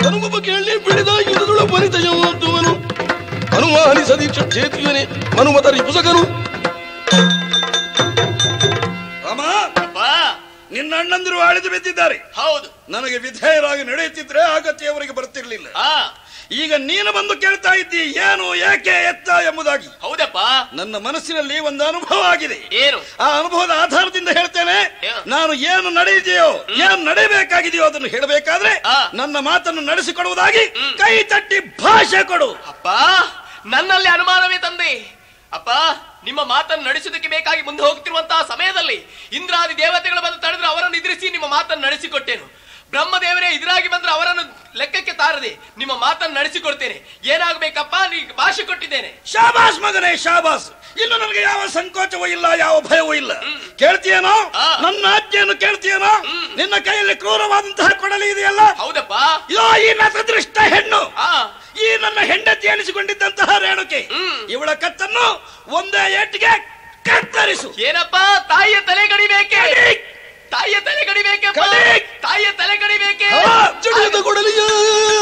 ಹನುಮ ಕೇಳಿ ಬಿಡಿದ ಯುಧದುಳ ಪರಿತಯವಂತುವನು ಅನುಮಾನಿಸದೀಕ್ಷ ಕ್ಷೇತ್ರಿಯನೇ ಮನುಮತ ರಿಪುಸಕನು ರಾಮ ಅಪ್ಪ ನಿನ್ನ ಅಣ್ಣಂದಿರು ಆಳಿದು ಬಿದ್ದಿದ್ದಾರೆ ಹೌದು ನನಗೆ ವಿಧೇಯರಾಗಿ ನಡೆಯುತ್ತಿದ್ರೆ ಆಗತ್ಯ ಅವರಿಗೆ ಬರ್ತಿರ್ಲಿಲ್ಲ ಆ ಈಗ ನೀನು ಬಂದು ಕೇಳ್ತಾ ಇದ್ದಿ ಏನು ಏಕೆ ಎತ್ತ ಎಂಬುದಾಗಿ ಹೌದಪ್ಪ ನನ್ನ ಮನಸ್ಸಿನಲ್ಲಿ ಒಂದು ಅನುಭವ ಆಗಿದೆ ಏನು ಆ ಅನುಭವದ ಆಧಾರದಿಂದ ಹೇಳ್ತೇನೆ ಏನು? ನಾನು ಏನು ನಡೆಯಿದೆಯೋ ಏನು ನಡೆಯಬೇಕಾಗಿದೆಯೋ ಅದನ್ನು ಹೇಳಬೇಕಾದ್ರೆ ಆ. ನನ್ನ ಮಾತನ್ನು ನಡೆಸಿಕೊಡುವುದಾಗಿ ಹ್ಮ್. ಕೈ ತಟ್ಟಿ ಭಾಷೆ ಕೊಡು ಅಪ್ಪ ನನ್ನಲ್ಲಿ ಅನುಮಾನವೇ ತಂದೆ ಅಪ್ಪ ನಿಮ್ಮ ಮಾತನ್ನು ನಡೆಸುವುದಕ್ಕೆ ಬೇಕಾಗಿ ಮುಂದೆ ಹೋಗ್ತಿರುವಂತಹ ಸಮಯದಲ್ಲಿ ಇಂದ್ರಾದಿ ದೇವತೆಗಳು ಬಂದು ತಡೆದ್ರೆ ಅವರನ್ನು ಎದುರಿಸಿ ನಿಮ್ಮ ಮಾತನ್ನು ನಡೆಸಿಕೊಟ್ಟೇನು ಬ್ರಹ್ಮದೇವರೇ ಎದುರಾಗಿ ಬಂದ್ರೆ ಅವರನ್ನು ಲೆಕ್ಕಕ್ಕೆ ತಾರದೆ ನಿಮ್ಮ ಮಾತನ್ನು ನಡೆಸಿಕೊಡ್ತೇನೆ ಏನಾಗಬೇಕಪ್ಪ ನೀ ಭಾಷೆ ಕೊಟ್ಟಿದ್ದೇನೆ ಶಾಬಾಸ್ ಮಗನೇ ಶಾಬಾಸ್ ಇನ್ನು ನನಗೆ ಯಾವ ಸಂಕೋಚವೂ ಇಲ್ಲ ಯಾವ ಭಯವೂ ಇಲ್ಲ ಕೇಳ್ತೀಯೇನೋ ಆ. ನನ್ನ ಆಜ್ಞೆಯನ್ನು ಕೇಳ್ತೀಯೇನೋ ನಿನ್ನ ಕೈಯಲ್ಲಿ ಕ್ರೂರವಾದಂತಹ ಕೊಡಲಿ ಇದೆಯಲ್ಲ ಹೌದಪ್ಪ ಇದೋ ಈ ನಸದೃಷ್ಟ ಹೆಣ್ಣು ಆ ಈ ನನ್ನ ಹೆಂಡತಿ ಎನಿಸಿಕೊಂಡಿದ್ದಂತಹ ರೇಣುಕೆ ಹ್ಮ್. ಇವಳ ಕತ್ತನ್ನು ಒಂದೇ ಏಟಿಗೆ ಕತ್ತರಿಸು ಏನಪ್ಪ ತಾಯಿಯ ತಲೆ ಗಡಿಬೇಕೆ ಕಡಿ! ತಾಯಿಯ ತಲೆ ಗಡಿಬೇಕೆ ಕಡಿ! ತಾಯಿಯ ತಲೆ ಗಡಿಬೇಕೆ ಹಾ, ಜಡಿಯದ ಕೊಡಲಿಯ